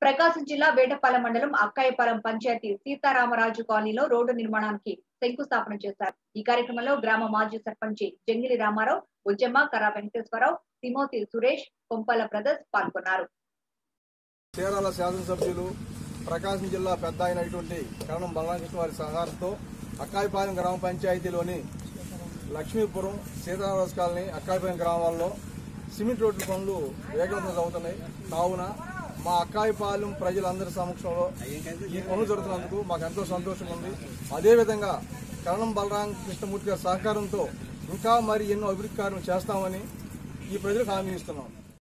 ప్రకాశం జిల్లా వేటపాలెం మండలం అక్కాయపాలెం పంచాయతీ సీతారామరాజు కాలనీలో రోడ్డు నిర్మాణానికి శంకుస్థాపన చేశారు ఈ కార్యక్రమంలో గ్రామ మాజీ సర్పంచి జంగిలి రామారావు ఉజ్జమ్మ కరా వెంకటేశ్వరరావు తిమోతి సురేష్ కొంపల బ్రదర్స్ పాల్గొన్నారు చీరాల శాసనసభ్యులు ప్రకాశం జిల్లా పెద్ద అయినటువంటి కరణం బలరామకృష్ణ వారి సహకారంతో అక్కాయిపాలెం గ్రామ పంచాయతీలోని లక్ష్మీపురం సీతారామరాజు కాలనీ అక్కాయిపాలెం గ్రామాల్లో సిమెంట్ రోడ్ల పనులు వేగవంతం అవుతున్నాయి కావున మా అక్కాయిపాలెం ప్రజలందరి సమక్షంలో ఈ పనులు జరుగుతున్నందుకు మాకు ఎంతో సంతోషంగా ఉంది అదేవిధంగా కరణం బలరామ కృష్ణమూర్తి గారి సహకారంతో ఇంకా మరి ఎన్నో అభివృద్ధి కార్యక్రమాలు చేస్తామని ఈ ప్రజలకు హామీ ఇస్తున్నాం